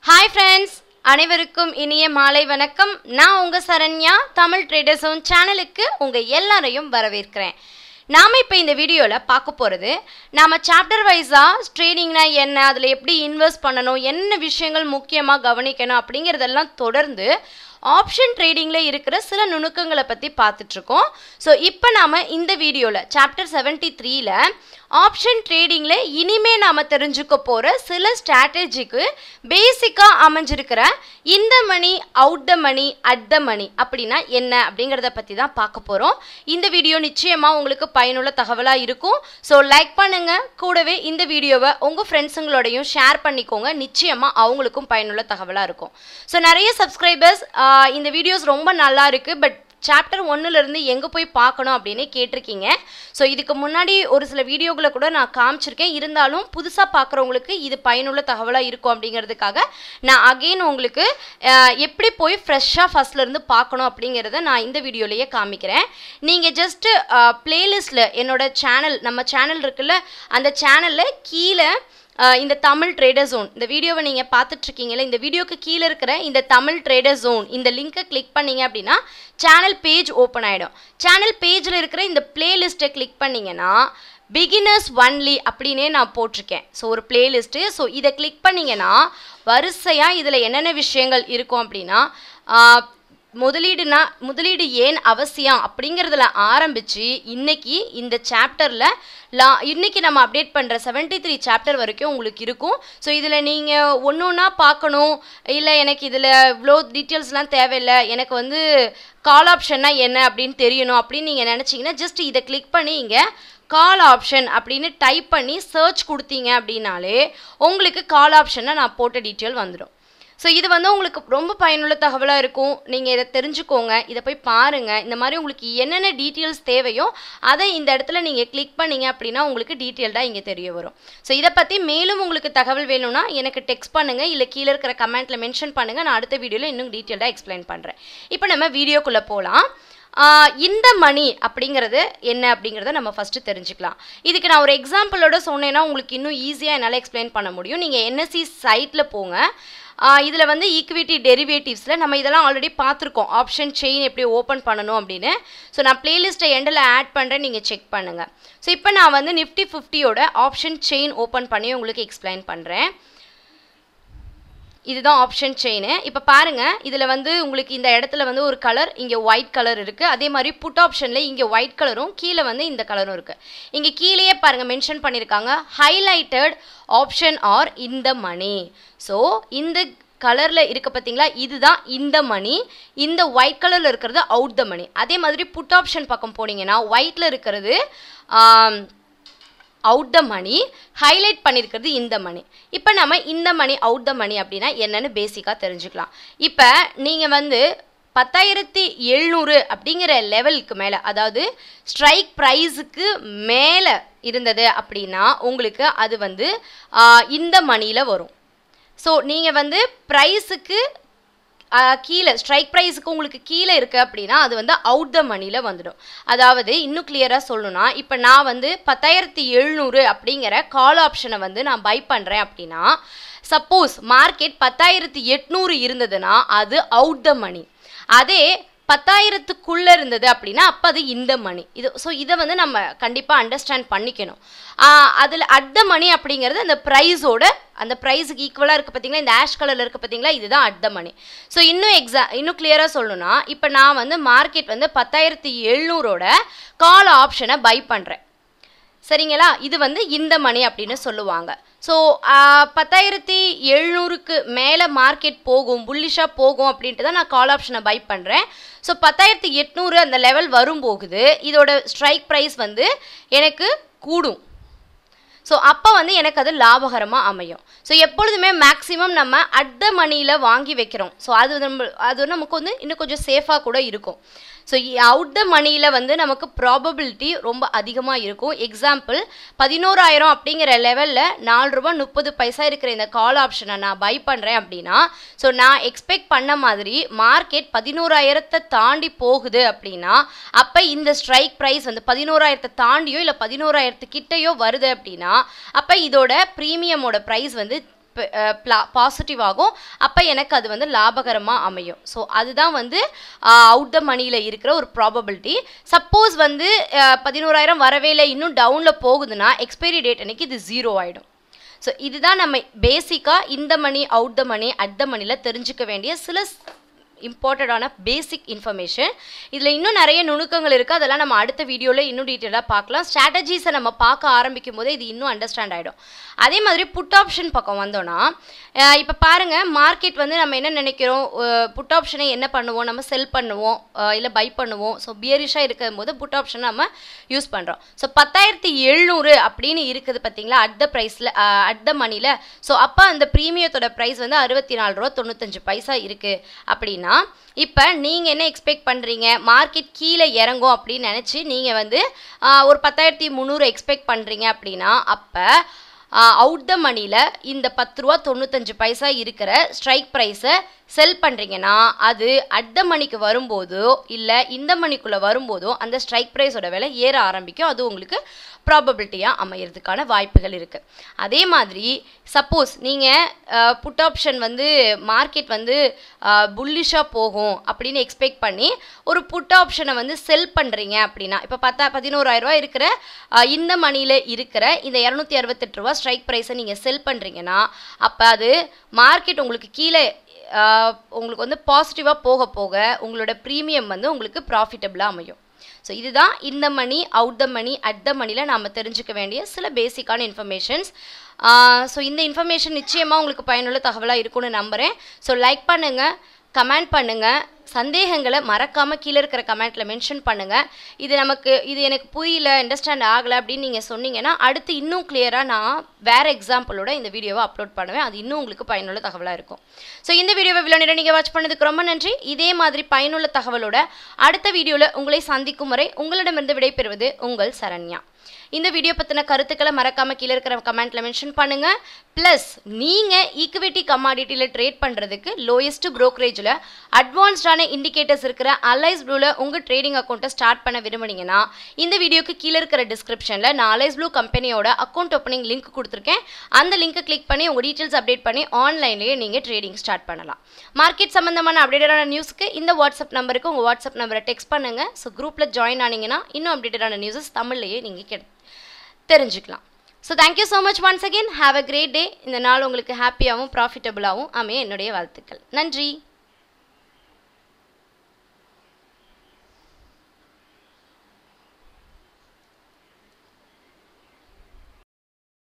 hi friends அனைவருக்கும் இனிய மாலை வணக்கம் நான் உங்கள் சரண்யா தமிழ் ட்ரேடர் ஜோன் சேனலுக்கு உங்கள் எல்லாரையும் வரவேற்கிறேன் நாம் இப்போ இந்த வீடியோவில் பார்க்க போகிறது நாம் சாப்டர் வைஸாக ட்ரேடிங்னா என்ன அதில் எப்படி இன்வெஸ்ட் பண்ணணும் என்ன விஷயங்கள் முக்கியமாக கவனிக்கணும் அப்படிங்கிறதெல்லாம் தொடர்ந்து ஆப்ஷன் ட்ரேடிங்கில் இருக்கிற சில நுணுக்கங்களை பற்றி பார்த்துட்ருக்கோம் ஸோ இப்போ நாம் இந்த வீடியோவில் சாப்டர் செவன்ட்டி த்ரீல ஆப்ஷன் ட்ரேடிங்கில் இனிமே நாம் தெரிஞ்சுக்க போகிற சில ஸ்ட்ராட்டஜிக்கு பேசிக்காக அமைஞ்சிருக்கிற இந்த money out the money at the மணி அப்படின்னா என்ன அப்படிங்கிறத பற்றி தான் பார்க்க போகிறோம் இந்த வீடியோ நிச்சயமாக உங்களுக்கு பயனுள்ள தகவலாக இருக்கும் ஸோ லைக் பண்ணுங்கள் கூடவே இந்த வீடியோவை உங்கள் ஃப்ரெண்ட்ஸுங்களோடையும் ஷேர் பண்ணிக்கோங்க நிச்சயமாக அவங்களுக்கும் பயனுள்ள தகவலாக இருக்கும் ஸோ நிறைய சப்ஸ்கிரைபர்ஸ் இந்த வீடியோஸ் ரொம்ப நல்லா இருக்குது பட் சாப்டர் ஒன்றுலேருந்து எங்கே போய் பார்க்கணும் அப்படின்னு கேட்டிருக்கீங்க ஸோ இதுக்கு முன்னாடி ஒரு சில வீடியோகளை கூட நான் காமிச்சிருக்கேன் இருந்தாலும் புதுசாக பார்க்குறவங்களுக்கு இது பயனுள்ள தகவலாக இருக்கும் அப்படிங்கிறதுக்காக நான் அகெயின் உங்களுக்கு அஹ், எப்படி போய் ஃப்ரெஷ்ஷாக ஃபஸ்ட்லேருந்து பார்க்கணும் அப்படிங்கிறத நான் இந்த வீடியோலேயே காமிக்கிறேன் நீங்கள் ஜஸ்ட்டு பிளேலிஸ்ட்டில் என்னோட சேனல் நம்ம சேனல் இருக்குல்ல அந்த சேனலில் கீழே ஆஹ் இந்த தமிழ் ட்ரேடர் ஜோன் இந்த வீடியோவை நீங்கள் பார்த்துட்ருக்கீங்களே இந்த வீடியோக்கு கீழே இருக்கிற இந்த தமிழ் ட்ரேடர் ஜோன் இந்த லிங்கை கிளிக் பண்ணீங்க அப்படின்னா சேனல் பேஜ் ஓப்பன் ஆகிடும் சேனல் பேஜில் இருக்கிற இந்த பிளேலிஸ்ட்டை கிளிக் பண்ணீங்கன்னா பிகினர்ஸ் ஒன்லி அப்படின்னே நான் போட்டிருக்கேன் ஸோ ஒரு பிளேலிஸ்ட்டு ஸோ இதை கிளிக் பண்ணீங்கன்னா வரிசையாக இதில் என்னென்ன விஷயங்கள் இருக்கும் அப்படின்னா ஆஹ் முதலீடுனா முதலீடு ஏன் அவசியம் அப்படிங்கிறதுல ஆரம்பித்து இன்னைக்கு இந்த சாப்டரில் லா இன்னைக்கு நம்ம அப்டேட் பண்ணுற 73 த்ரீ சாப்டர் வரைக்கும் உங்களுக்கு இருக்கும் ஸோ இதில் நீங்கள் ஒன்று ஒன்றா பார்க்கணும் இல்லை எனக்கு இதில் இவ்வளோ டீட்டெயில்ஸ்லாம் தேவையில்லை எனக்கு வந்து கால் ஆப்ஷன்னா என்ன அப்படின்னு தெரியணும் அப்படின்னு நீங்கள் நினச்சிங்கன்னா ஜஸ்ட் இதை கிளிக் பண்ணி இங்கே கால் ஆப்ஷன் அப்படின்னு டைப் பண்ணி சர்ச் கொடுத்தீங்க அப்படின்னாலே உங்களுக்கு கால் ஆப்ஷனை நான் போட்ட டீட்டெயில் வந்துடும் ஸோ இது வந்து உங்களுக்கு ரொம்ப பயனுள்ள தகவலாக இருக்கும் நீங்கள் இதை தெரிஞ்சுக்கோங்க இதை போய் பாருங்கள் இந்த மாதிரி உங்களுக்கு என்னென்ன டீட்டெயில்ஸ் தேவையோ அதை இந்த இடத்துல நீங்கள் கிளிக் பண்ணீங்க அப்படின்னா உங்களுக்கு டீட்டெயில்டாக இங்கே தெரிய வரும் ஸோ இதை பற்றி மேலும் உங்களுக்கு தகவல் வேணும்னா எனக்கு டெக்ஸ்ட் பண்ணுங்கள் இல்லை கீழே இருக்கிற கமெண்ட்டில் மென்ஷன் பண்ணுங்கள் நான் அடுத்த வீடியோவில் இன்னும் டீட்டெயில்டாக எக்ஸ்பிளைன் பண்ணுறேன் இப்போ நம்ம வீடியோக்குள்ளே போகலாம் ஆஹ் இந்த மணி அப்படிங்கிறது என்ன அப்படிங்கிறத நம்ம ஃபஸ்ட்டு தெரிஞ்சுக்கலாம் இதுக்கு நான் ஒரு எக்ஸாம்பிளோட சொன்னேன்னா உங்களுக்கு இன்னும் ஈஸியாக என்னால் எக்ஸ்பிளைன் பண்ண முடியும் நீங்கள் என்எஸ்சி சைட்டில் போங்க இதில் வந்து ஈக்விட்டி டெரிவேட்டிவ்ஸில் நம்ம இதெல்லாம் ஆல்ரெடி பார்த்துருக்கோம் ஆப்ஷன் செயின் எப்படி ஓப்பன் பண்ணணும் அப்படின்னு ஸோ நான் பிளேலிஸ்ட்டை எண்டில் ஆட் பண்ணுறேன் நீங்கள் செக் பண்ணுங்கள் ஸோ இப்போ நான் வந்து நிஃப்டி ஃபிஃப்டியோட ஆப்ஷன் செயின் ஓப்பன் பண்ணி உங்களுக்கு எக்ஸ்பிளைன் பண்ணுறேன் இதுதான் ஆப்ஷன் செயின் இப்போ பாருங்க இதில் வந்து உங்களுக்கு இந்த இடத்துல வந்து ஒரு கலர் இங்கே ஒயிட் கலர் இருக்குது அதே மாதிரி புட் ஆப்ஷனில் இங்கே ஒயிட் கலரும் கீழே வந்து இந்த கலரும் இருக்குது இங்கே கீழேயே பாருங்க மென்ஷன் பண்ணியிருக்காங்க ஹைலைட்டட் ஆப்ஷன் ஆர் இந்த மணி ஸோ இந்த கலரில் இருக்க பார்த்தீங்களா இதுதான் இந்த மணி இந்த ஒயிட் கலரில் இருக்கிறது அவுட் த மணி அதே மாதிரி புட் ஆப்ஷன் பக்கம் போனீங்கன்னா ஒயிட்டில் இருக்கிறது ஆம், அவுட் த மணி ஹைலைட் பண்ணியிருக்கிறது இந்த மணி இப்போ நம்ம இந்த மணி அவுட் த மணி அப்படின்னா என்னன்னு பேசிக்காக தெரிஞ்சுக்கலாம் இப்போ நீங்கள் வந்து பத்தாயிரத்தி எழுநூறு அப்படிங்கிற லெவலுக்கு மேலே அதாவது ஸ்ட்ரைக் ப்ரைஸுக்கு மேலே இருந்தது அப்படின்னா உங்களுக்கு அது வந்து ஆ, இந்த மணியில் வரும் ஸோ நீங்கள் வந்து ப்ரைஸுக்கு கீழே ஸ்ட்ரைக் ப்ரைஸுக்கு உங்களுக்கு கீழே இருக்குது அப்படின்னா அது வந்து அவுட் த மணியில் வந்துடும் அதாவது இன்னும் கிளியராக சொல்லணும்னா இப்போ நான் வந்து பத்தாயிரத்தி எழுநூறு அப்படிங்கிற கால் ஆப்ஷனை வந்து நான் பை பண்ணுறேன் அப்படின்னா சப்போஸ் மார்க்கெட் பத்தாயிரத்தி எட்நூறு இருந்ததுன்னா அது அவுட் த மணி அதே பத்தாயிரத்துக்குள்ளே இருந்தது அப்படின்னா அப்போ அது இந்த மணி இது ஸோ இதை வந்து நம்ம கண்டிப்பாக அண்டர்ஸ்டாண்ட் பண்ணிக்கணும் அதில் அட் த மணி அப்படிங்கிறது அந்த ப்ரைஸோட அந்த ப்ரைஸுக்கு ஈக்குவலாக இருக்குது பார்த்தீங்களா இந்த ஆஷ் கலரில் இருக்குது பார்த்தீங்களா இதுதான் அட் த மணி ஸோ இன்னும் எக்ஸா இன்னும் கிளியராக சொல்லணும்னா இப்போ நான் வந்து மார்க்கெட் வந்து பத்தாயிரத்தி எழுநூறோட கால் ஆப்ஷனை பை பண்ணுறேன் சரிங்களா இது வந்து இந்த மணி அப்படின்னு சொல்லுவாங்க ஸோ பத்தாயிரத்தி எழுநூறுக்கு மேலே மார்க்கெட் போகும் புல்லிஷாக போகும் அப்படின்ட்டு தான் நான் கால் ஆப்ஷனை பை பண்ணுறேன் ஸோ பத்தாயிரத்தி எட்நூறு அந்த லெவல் வரும் போகுது இதோட ஸ்ட்ரைக் ப்ரைஸ் வந்து எனக்கு கூடும் ஸோ அப்போ வந்து எனக்கு அது லாபகரமாக அமையும் ஸோ எப்பொழுதுமே மேக்ஸிமம் நம்ம அட் த மணியில் வாங்கி வைக்கிறோம் ஸோ அது நம்ம அது நமக்கு வந்து இன்னும் கொஞ்சம் சேஃபாக கூட இருக்கும் ஸோ அவுட் த மணியில் வந்து நமக்கு ப்ராபபிலிட்டி ரொம்ப அதிகமாக இருக்கும் எக்ஸாம்பிள் பதினோராயிரம் அப்படிங்கிற லெவலில் நாலு ரூபா முப்பது பைசா இருக்கிற இந்த கால் ஆப்ஷனை நான் பை பண்ணுறேன் அப்படின்னா ஸோ நான் எக்ஸ்பெக்ட் பண்ண மாதிரி மார்க்கெட் பதினோராயிரத்தை தாண்டி போகுது அப்படின்னா அப்போ இந்த ஸ்ட்ரைக் ப்ரைஸ் வந்து பதினோராயிரத்தை தாண்டியோ இல்லை பதினோராயிரத்து கிட்டேயோ வருது அப்படின்னா அப்போ இதோட ப்ரீமியமோட ப்ரைஸ் வந்து பாசிட்டிவ் ஆகும் அப்போ எனக்கு அது வந்து லாபகரமாக அமையும் ஸோ அதுதான் வந்து அவுட் த மணியில் இருக்கிற ஒரு ப்ராபபிலிட்டி சப்போஸ் வந்து அஹ், பதினோராயிரம் வரவே இல்லை இன்னும் டவுனில் போகுதுன்னா எக்ஸ்பைரி டேட் அன்னைக்கு இது ஜீரோ ஆகிடும் ஸோ இதுதான் நம்ம பேசிக்காக இந்த money out the money at the மணியில் தெரிஞ்சுக்க வேண்டிய சில இம்பார்ட்டடான பேசிக் இன்ஃபர்மேஷன் இதில் இன்னும் நிறைய நுணுக்கங்கள் இருக்குது அதெல்லாம் நம்ம அடுத்த வீடியோவில் இன்னும் டீட்டெயிலாக பார்க்கலாம் ஸ்ட்ராட்டஜிஸை நம்ம பார்க்க ஆரம்பிக்கும் போதே இது இன்னும் அண்டர்ஸ்டாண்ட் ஆகிடும் அதே மாதிரி புட் ஆப்ஷன் பக்கம் வந்தோன்னா இப்போ பாருங்கள் மார்க்கெட் வந்து நம்ம என்ன நினைக்கிறோம் புட் ஆப்ஷனை என்ன பண்ணுவோம் நம்ம செல் பண்ணுவோம் இல்லை பை பண்ணுவோம் ஸோ பியரிஷாக இருக்கும் போது புட் ஆப்ஷன் நம்ம யூஸ் பண்ணுறோம் ஸோ பத்தாயிரத்தி எழுநூறு அப்படின்னு இருக்குது பார்த்தீங்களா அட் த ப்ரைஸில் அட் த மணியில் ஸோ அப்போ அந்த ப்ரீமியத்தோட ப்ரைஸ் வந்து அறுபத்தி நாலு ரூபா தொண்ணூத்தஞ்சு பைசா இருக்குது அப்படின்னா இப்போ நீங்கள் என்ன எக்ஸ்பெக்ட் பண்ணுறீங்க மார்க்கெட் கீழே இறங்கும் அப்படின்னு நினச்சி நீங்கள் வந்து ஆஹ், ஒரு பத்தாயிரத்தி முந்நூறு எக்ஸ்பெக்ட் பண்ணுறீங்க அப்படின்னா அப்போ அவுட் த மணியில் இந்த பத்து ரூபா தொண்ணூத்தஞ்சு பைசா இருக்கிற ஸ்ட்ரைக் ப்ரைஸை செல் பண்ணுறீங்கன்னா அது அட் த மணிக்கு வரும்போதோ இல்லை இந்த மணிக்குள்ளே வரும்போதோ அந்த ஸ்ட்ரைக் ப்ரைஸோட விலை ஏற ஆரம்பிக்கும் அது உங்களுக்கு ப்ராபபிலிட்டியாக அமையறதுக்கான வாய்ப்புகள் இருக்குது அதே மாதிரி சப்போஸ் நீங்கள் புட் ஆப்ஷன் வந்து மார்க்கெட் வந்து புல்லிஷாக போகும் அப்படின்னு எக்ஸ்பெக்ட் பண்ணி ஒரு புட் ஆப்ஷனை வந்து செல் பண்ணுறீங்க அப்படின்னா இப்போ பத்தா பதினோராயிரரூவா இருக்கிற அஹ், இந்த மணியில் இருக்கிற இந்த இரநூத்தி அறுபத்தெட்டு ரூபா ஸ்ட்ரைக் ப்ரைஸை நீங்கள் செல் பண்ணுறீங்கன்னா அப்போ அது மார்க்கெட் உங்களுக்கு கீழே ஆஹ், உங்களுக்கு வந்து பாசிட்டிவாக போக போக உங்களோட ப்ரீமியம் வந்து உங்களுக்கு ப்ராஃபிட்டபிளாக அமையும் ஸோ இதுதான் இந்த money out the money at the மணியில் நாம் தெரிஞ்சுக்க வேண்டிய சில பேசிக்கான இன்ஃபர்மேஷன்ஸ் ஸோ இந்த இன்ஃபர்மேஷன் நிச்சயமாக உங்களுக்கு பயனுள்ள தகவலாக இருக்கும்னு நம்புகிறேன் ஸோ லைக் பண்ணுங்கள் கமெண்ட் பண்ணுங்கள் சந்தேகங்களை மறக்காமல் கீழே இருக்கிற கமெண்ட்டில் மென்ஷன் பண்ணுங்கள் இது நமக்கு இது எனக்கு புரியல அண்டர்ஸ்டாண்ட் ஆகலை அப்படின்னு நீங்கள் சொன்னீங்கன்னா அடுத்து இன்னும் கிளியராக நான் வேறு எக்ஸாம்பிளோட இந்த வீடியோவை அப்லோட் பண்ணுவேன் அது இன்னும் உங்களுக்கு பயனுள்ள தகவலாக இருக்கும் ஸோ இந்த வீடியோவை இவ்வளோ நேரம் நீங்கள் வாட்ச் பண்ணதுக்கு ரொம்ப நன்றி இதே மாதிரி பயனுள்ள தகவலோட அடுத்த வீடியோவில் உங்களை சந்திக்கும் வரை உங்களிடமிருந்து விடைபெறுவது உங்கள் சரண்யா இந்த வீடியோ பற்றின கருத்துக்களை மறக்காம கீழே இருக்கிற கமெண்ட்ல மென்ஷன் பண்ணுங்க ப்ளஸ் நீங்கள் ஈக்விட்டி கமாடிட்டியில் ட்ரேட் பண்ணுறதுக்கு லோயஸ்ட் ப்ரோக்கரேஜில் அட்வான்ஸ்டான இண்டிகேட்டர்ஸ் இருக்கிற அலைஸ் ப்ளூவில் உங்கள் ட்ரேடிங் அக்கௌண்ட்டை ஸ்டார்ட் பண்ண விரும்புனீங்கன்னா இந்த வீடியோக்கு கீழே இருக்கிற டிஸ்கிரிப்ஷனில் நான் அலைஸ் ப்ளூ கம்பெனியோட அக்கௌண்ட் ஓப்பனிங் லிங்க் கொடுத்துருக்கேன் அந்த லிங்க்கை கிளிக் பண்ணி உங்கள் டீட்டெயில்ஸ் அப்டேட் பண்ணி ஆன்லைன்லேயே நீங்கள் ட்ரேடிங் ஸ்டார்ட் பண்ணலாம் மார்க்கெட் சம்மந்தமான அப்டேட்டடான நியூஸ்க்கு இந்த வாட்ஸ்அப் நம்பருக்கு உங்கள் வாட்ஸ்அப் நம்பரை டெக்ஸ்ட் பண்ணுங்கள் ஸோ குரூப்பில் ஜாயின் ஆனீங்கன்னா இன்னும் அப்டேட்டடான நியூஸஸ் தமிழ்லையே நீங்கள் கெ தெரிஞ்சுக்கலாம் so thank you so much once again have a great day இந்த நாள் உங்களுக்கு ஹாப்பியாகவும் ப்ராஃபிட்டபுளாகவும் அமைய என்னுடைய வாழ்த்துக்கள் நன்றி